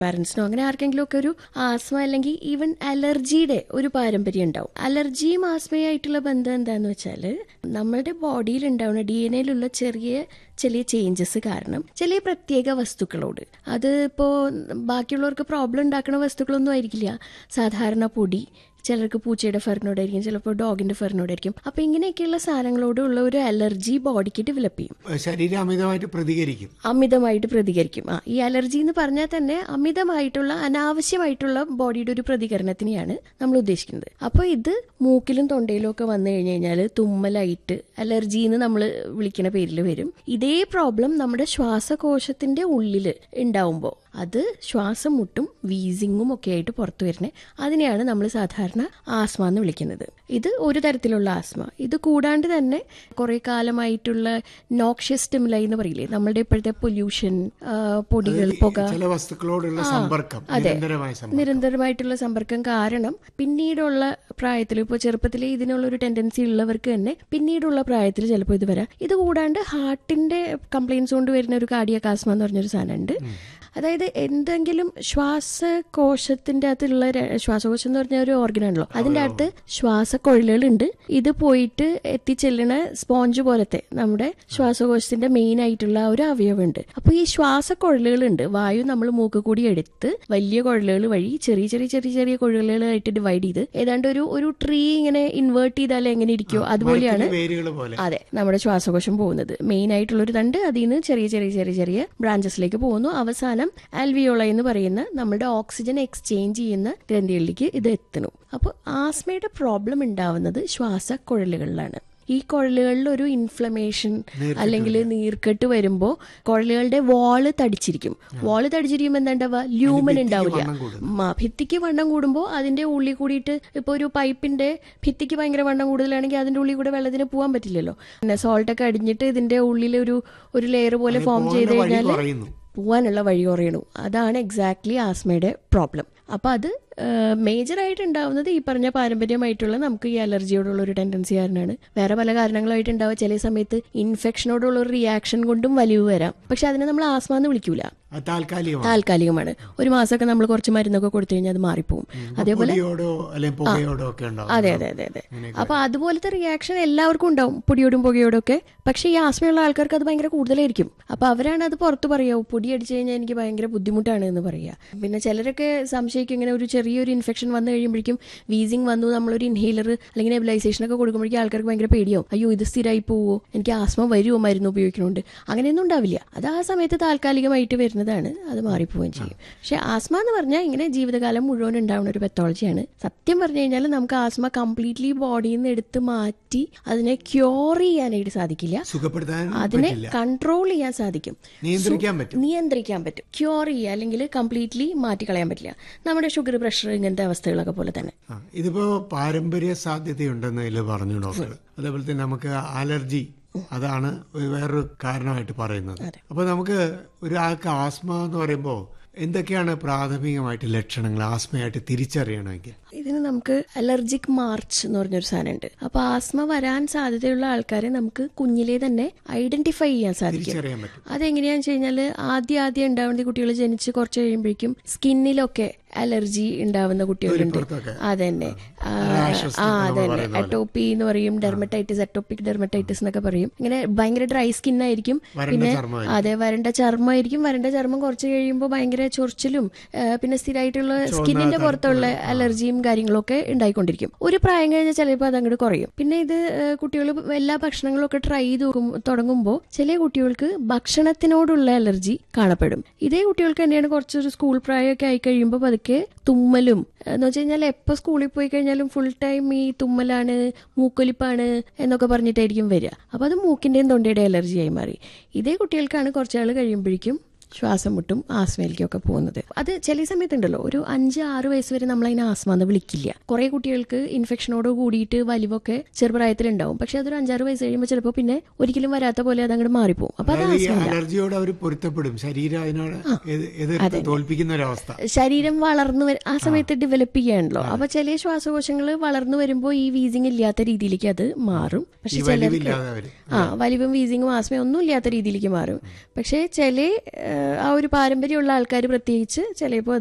പാരന്റ്സിനോ അങ്ങനെ ആർക്കെങ്കിലും ഒക്കെ ഒരു ആസ്മ അല്ലെങ്കിൽ ഈവൻ അലർജിയുടെ ഒരു പാരമ്പര്യം ഉണ്ടാവും അലർജിയും ആസ്മയായിട്ടുള്ള ബന്ധം എന്താന്ന് വെച്ചാൽ നമ്മുടെ ബോഡിയിൽ ഉണ്ടാവുന്ന ഡി എൻ എയിലുള്ള ചെറിയ ചെറിയ ചേഞ്ചസ് കാരണം ചില പ്രത്യേക വസ്തുക്കളോട് അത് ഇപ്പോൾ ബാക്കിയുള്ളവർക്ക് പ്രോബ്ലം ഉണ്ടാക്കുന്ന വസ്തുക്കളൊന്നും ആയിരിക്കില്ല സാധാരണ പൊടി ചിലർക്ക് പൂച്ചയുടെ ഫെറിനോടായിരിക്കും ചിലപ്പോൾ ഡോഗിന്റെ ഫെറിനോടായിരിക്കും അപ്പൊ ഇങ്ങനെയൊക്കെയുള്ള സാധനങ്ങളോടുള്ള ഒരു അലർജി ബോഡിക്ക് ഡെവലപ്പ് ചെയ്യും ശരീരം അമിതമായിട്ട് പ്രതികരിക്കും അമിതമായിട്ട് പ്രതികരിക്കും ആ ഈ അലർജി എന്ന് പറഞ്ഞാൽ തന്നെ അമിതമായിട്ടുള്ള അനാവശ്യമായിട്ടുള്ള ബോഡിയുടെ ഒരു പ്രതികരണത്തിനെയാണ് നമ്മൾ ഉദ്ദേശിക്കുന്നത് അപ്പോൾ ഇത് മൂക്കിലും തൊണ്ടയിലും ഒക്കെ വന്നു കഴിഞ്ഞു കഴിഞ്ഞാൽ തുമ്മലായിട്ട് അലർജി എന്ന് നമ്മൾ വിളിക്കുന്ന പേരിൽ വരും ഇതേ പ്രോബ്ലം നമ്മുടെ ശ്വാസകോശത്തിന്റെ ഉള്ളിൽ ഉണ്ടാവുമ്പോൾ അത് ശ്വാസം മുട്ടും വീസിങ്ങും ഒക്കെ ആയിട്ട് പുറത്തു വരുന്നത് അതിനെയാണ് നമ്മൾ സാധാരണ ആസ്മ എന്ന് വിളിക്കുന്നത് ഇത് ഒരു തരത്തിലുള്ള ആസ്മ ഇത് കൂടാണ്ട് തന്നെ കുറെ കാലമായിട്ടുള്ള നോക്ഷ്യസ് സ്റ്റിമുലൈ എന്ന് പറയില്ലേ നമ്മളുടെ ഇപ്പോഴത്തെ പൊല്യൂഷൻ പൊടികൾ പുക ചില വസ്തുക്കളോടുള്ള സമ്പർക്കം അതെ. നിരന്തരമായ സമ്പർക്കം നിരന്തരമായിട്ടുള്ള സമ്പർക്കം കാരണം പിന്നീടുള്ള പ്രായത്തിൽ ഇപ്പോൾ ചെറുപ്പത്തിലെ ഇതിനുള്ള ഒരു ടെൻഡൻസി ഉള്ളവർക്ക് തന്നെ പിന്നീടുള്ള പ്രായത്തിൽ ചിലപ്പോൾ ഇത് വരാം ഇത് കൂടാണ്ട് ഹാർട്ടിന്റെ കംപ്ലൈൻസ് കൊണ്ട് വരുന്ന ഒരു കാർഡിയക് ആസ്മ എന്ന് പറഞ്ഞൊരു സാധനമുണ്ട് അതായത് എന്തെങ്കിലും ശ്വാസകോശത്തിന്റെ അകത്തുള്ള ര- ശ്വാസകോശം എന്ന് പറഞ്ഞ ഒരു ഓർഗൻ ആണല്ലോ അതിന്റെ അകത്ത് ശ്വാസക്കൊഴലുകളുണ്ട് ഇത് പോയിട്ട് എത്തിച്ചെല്ലണ സ്പോഞ്ച് പോലത്തെ നമ്മുടെ ശ്വാസകോശത്തിന്റെ മെയിൻ ആയിട്ടുള്ള ഒരു അവയവമുണ്ട് അപ്പൊ ഈ ശ്വാസക്കൊഴലുകളുണ്ട് വായു നമ്മൾ മൂക്ക് കൂടി എടുത്ത് വലിയ കുഴലുകൾ വഴി ചെറിയ ചെറിയ ചെറിയ ചെറിയ കുഴലുകളായിട്ട് ഡിവൈഡ് ചെയ്ത് ഏതാണ്ട് ഒരു ഒരു ട്രീ ഇങ്ങനെ ഇൻവേർട്ട് ചെയ്താൽ എങ്ങനെ ഇരിക്കുമോ അതുപോലെയാണ് വേരുകൾ പോലെ അതെ നമ്മുടെ ശ്വാസകോശം പോകുന്നത് മെയിൻ ആയിട്ടുള്ള ഒരു തണ്ട് അതിൽ നിന്ന് ചെറിയ ചെറിയ ചെറിയ ചെറിയ ബ്രാഞ്ചസിലേക്ക് പോകുന്നു അവസാനം ആൽവിയോള എന്ന് പറയുന്ന നമ്മുടെ ഓക്സിജൻ എക്സ്ചേഞ്ച് ചെയ്യുന്ന ഗ്രന്ഥികളിലേക്ക് ഇത് എത്തുന്നു അപ്പോൾ ആസ്മയുടെ പ്രോബ്ലം ഉണ്ടാവുന്നത് ശ്വാസക്കുഴലുകളിലാണ് ഈ കുഴലുകളിൽ ഒരു ഇൻഫ്ലമേഷൻ അല്ലെങ്കിൽ നീർക്കെട്ട് വരുമ്പോൾ കുഴലുകളുടെ വാള് തടിച്ചിരിക്കും വാള് തടിച്ചിരിക്കുമ്പോൾ എന്താണ്ടാവുക ല്യൂമൻ ഉണ്ടാവില്ല വണ്ണം കൂടും. മ, ഭിത്തിക്ക് വണ്ണം കൂടുമ്പോൾ അതിന്റെ ഉള്ളിൽ കൂടിയിട്ട് ഇപ്പോൾ ഒരു പൈപ്പിന്റെ ഭിത്തിക്ക് ഭയങ്കര വണ്ണം കൂടുതലാണെങ്കിൽ അതിന്റെ ഉള്ളിൽ കൂടെ വെള്ളത്തിന് പോകാൻ പറ്റില്ലല്ലോ പിന്നെ സോൾട്ട് ഒക്കെ അടിഞ്ഞിട്ട് ഇതിന്റെ ഉള്ളിൽ ഒരു ഒരു ലെയർ പോലെ ഫോം ചെയ്ത് പോകുന്ന വഴി കഴിഞ്ഞാൽ കുറയുന്നു പോവാനുള്ള വഴി കുറയണു അതാണ് എക്സാക്ട്ലി ആസ്മയുടെ പ്രോബ്ലം അപ്പൊ അത് മേജർ ആയിട്ട് ഉണ്ടാവുന്നത് ഈ പറഞ്ഞ പാരമ്പര്യമായിട്ടുള്ള നമുക്ക് ഈ അലർജിയോടുള്ള ഒരു ടെൻഡൻസി കാരണമാണ് വേറെ പല കാരണങ്ങളായിട്ട് ഉണ്ടാവുക ചില സമയത്ത് ഇൻഫെക്ഷനോടുള്ള ഒരു റിയാക്ഷൻ കൊണ്ടും വലിവ് വരാം പക്ഷെ അതിനെ നമ്മൾ ആസ്മ എന്ന് വിളിക്കൂല അത് താൽക്കാലികമാണ് താൽക്കാലികമാണ് ഒരു മാസമൊക്കെ നമ്മൾ കുറച്ച് മരുന്നൊക്കെ കൊടുത്തു കഴിഞ്ഞാൽ അത് മാറിപ്പോവും അതേപോലെ പൊടിയോടോ അല്ലെങ്കിൽ പുകയോടോ ഒക്കെ ഉണ്ടാവും അതെ അതെ അതെ അതെ അപ്പൊ അതുപോലത്തെ റിയാക്ഷൻ എല്ലാവർക്കും ഉണ്ടാവും പൊടിയോടും പുകയോടും ഒക്കെ പക്ഷെ ഈ ആസ്മയുള്ള ആൾക്കാർക്ക് അത് ഭയങ്കര കൂടുതലായിരിക്കും അപ്പൊ അവരാണ് അത് പുറത്ത് പറയുക പൊടി അടിച്ചു കഴിഞ്ഞാൽ എനിക്ക് ഭയങ്കര ബുദ്ധിമുട്ടാണ് എന്ന് പറയുക പിന്നെ ചിലരൊക്കെ സംശയിക്കും ഇങ്ങനെ ഒരു ചെറിയൊരു ഇൻഫെക്ഷൻ വന്നു കഴിയുമ്പോഴേക്കും വീസിങ് വന്നു നമ്മളൊരു ഇൻഹേലർ അല്ലെങ്കിൽ നെബിലൈസേഷൻ ഒക്കെ കൊടുക്കുമ്പോഴേക്കും ആൾക്കാർക്ക് ഭയങ്കര പേടിയാവും അയ്യോ ഇത് സ്ഥിരമായി പോവോ എനിക്ക് ആസ്മ വരുമോ മരുന്ന് ഉപയോഗിക്കുന്നുണ്ട് അങ്ങനെയൊന്നും ഉണ്ടാവില്ല അത് ആ സമയത്ത് താൽക്കാലികമായിട്ട് വരുന്നതാണ് അത് മാറിപ്പോവുകയും ചെയ്യും പക്ഷെ ആസ്മ എന്ന് പറഞ്ഞാൽ ഇങ്ങനെ ജീവിതകാലം മുഴുവൻ ഉണ്ടാവുന്ന ഒരു പെത്തോളജിയാണ് സത്യം പറഞ്ഞു കഴിഞ്ഞാൽ നമുക്ക് ആസ്മ കംപ്ലീറ്റ്ലി ബോഡിയിൽ നിന്ന് എടുത്ത് മാറ്റി അതിനെ ക്യൂർ ചെയ്യാനായിട്ട് സാധിക്കില്ല സുഖപ്പെടുത്താൻ അതിനെ പറ്റില്ല കൺട്രോൾ ചെയ്യാൻ സാധിക്കും നിയന്ത്രിക്കാൻ പറ്റും നിയന്ത്രിക്കാൻ പറ്റും ക്യൂർ ചെയ്യുക അല്ലെങ്കിൽ കംപ്ലീറ്റ്ലി മാറ്റിക്കളയാൻ പറ്റില്ല നമ്മുടെ ഷുഗർ പ്രഷർ ഇങ്ങനത്തെ അവസ്ഥകളൊക്കെ പോലെ തന്നെ ആ, ഇതിപ്പോ പാരമ്പര്യ സാധ്യതയുണ്ടെന്ന് ഇതിൽ പറഞ്ഞു ഡോക്ടർ അതേപോലെ തന്നെ നമുക്ക് അലർജി അതാണ് ഒരു വേറൊരു കാരണമായിട്ട് പറയുന്നത് അപ്പൊ നമുക്ക് ഒരാൾക്ക് ആസ്മ എന്ന് പറയുമ്പോൾ എന്തൊക്കെയാണ് പ്രാഥമികമായിട്ട് ലക്ഷണങ്ങൾ ആസ്മയായിട്ട് തിരിച്ചറിയണമെങ്കിൽ ഇതിന് നമുക്ക് അലർജിക് മാർച്ച് എന്ന് പറഞ്ഞൊരു സാധനമുണ്ട് അപ്പൊ ആസ്മ വരാൻ സാധ്യതയുള്ള ആൾക്കാരെ നമുക്ക് കുഞ്ഞിലെ തന്നെ ഐഡന്റിഫൈ ചെയ്യാൻ സാധിക്കും തിരിച്ചറിയാൻ പറ്റും അതെങ്ങനെയാന്ന് വെച്ച് കഴിഞ്ഞാൽ ആദ്യം ആദ്യം ഉണ്ടാവുന്ന കുട്ടികൾ ജനിച്ച് കുറച്ച് കഴിയുമ്പോഴേക്കും സ്കിന്നിലൊക്കെ അലർജി ഉണ്ടാവുന്ന കുട്ടികളുണ്ട് തൊലിപ്പുറത്തൊക്കെ. അതന്നെ ആ, Rashes ആ എന്നൊക്കെ നമ്മൾ അതന്നെ പറയുന്ന പോലെ. അറ്റോപ്പി എന്ന് പറയും ഡെർമറ്റൈറ്റിസ് അറ്റോപ്പിക് ഡെർമറ്റൈറ്റിസ് എന്നൊക്കെ പറയും ഇങ്ങനെ ഭയങ്കര ഡ്രൈ സ്കിൻ ആയിരിക്കും വരണ്ട പിന്നെ ചർമ്മമായിരിക്കും. അതെ വരണ്ട ചർമ്മമായിരിക്കും വരണ്ട ചർമ്മം കുറച്ച് കഴിയുമ്പോൾ ഭയങ്കര ചൊറിച്ചിലും ആ, പിന്നെ സ്ഥിരമായിട്ടുള്ള സ്കിന്നിന്റെ പുറത്തുള്ള അലർജിയും കാര്യങ്ങളൊക്കെ ഉണ്ടായിക്കൊണ്ടിരിക്കും ഒരു പ്രായം കഴിഞ്ഞാൽ ചിലപ്പോൾ അത് അങ്ങോട്ട് കുറയും പിന്നെ ഇത് കുട്ടികൾ എല്ലാ ഭക്ഷണങ്ങളും ഒക്കെ ട്രൈ ചെയ്ത് നോക്കും- തുടങ്ങുമ്പോൾ ചില കുട്ടികൾക്ക് ഭക്ഷണത്തിനോടുള്ള അലർജി കാണപ്പെടും ഇതേ കുട്ടികൾക്ക് തന്നെയാണ് കുറച്ചൊരു സ്കൂൾ പ്രായമൊക്കെ ആയി കഴിയുമ്പോൾ പതുക്കെ തുമ്മലും എന്ന് വെച്ച് കഴിഞ്ഞാൽ എപ്പോൾ സ്കൂളിൽ പോയി കഴിഞ്ഞാലും ഫുൾ ടൈം ഈ തുമ്മലാണ് മൂക്കൊലിപ്പാണ് എന്നൊക്കെ പറഞ്ഞിട്ടായിരിക്കും വരിക അപ്പോൾ അത് മൂക്കിന്റെയും തൊണ്ടയുടെ അലർജിയായി മാറി ഇതേ കുട്ടികൾക്കാണ് കുറച്ചാൾ കഴിയുമ്പോഴേക്കും ശ്വാസം മുട്ടും ആസ്മയിലേക്കും ഒക്കെ പോകുന്നത് അത് ചില സമയത്തുണ്ടല്ലോ ഒരു അഞ്ച് ആറ് വയസ്സ് വരെ നമ്മൾ അതിനെ ആസ്മ എന്ന് വിളിക്കില്ല കുറെ കുട്ടികൾക്ക് ഇൻഫെക്ഷനോട് കൂടിയിട്ട് വലിവൊക്കെ ചെറുപ്രായത്തിലുണ്ടാവും പക്ഷെ അതൊരു അഞ്ചാറ് വയസ്സ് കഴിയുമ്പോൾ ചിലപ്പോൾ പിന്നെ ഒരിക്കലും വരാത്ത പോലെ അത് അങ്ങോട്ട് മാറിപ്പോവും അപ്പൊ അത് അതായത് ഈ ആസ്മ അലർജിയോട് അവർ പൊരുത്തപ്പെടും ശരീരം അതിനോട് എതി- എതിർത്ത് തോൽപ്പിക്കുന്ന ഒരവസ്ഥ ശരീരം വളർന്നു വര- ആ സമയത്ത് ഡെവലപ്പ് ചെയ്യാണല്ലോ അപ്പൊ ചില ശ്വാസകോശങ്ങൾ വളർന്നു വരുമ്പോൾ ഈ വീസിങ് ഇല്ലാത്ത രീതിയിലേക്ക് അത് മാറും പക്ഷെ ഈ ചിലർക്ക് വലിവില്ലാതെ അവര് ആ വലിവും വീസിങ്ങും ആസ്മയും ഒന്നും ഇല്ലാത്ത രീതിയിലേക്ക് മാറും പക്ഷേ ചില ആ, ആ ഒരു പാരമ്പര്യമുള്ള ആൾക്കാർ പ്രത്യേകിച്ച് ചിലപ്പോൾ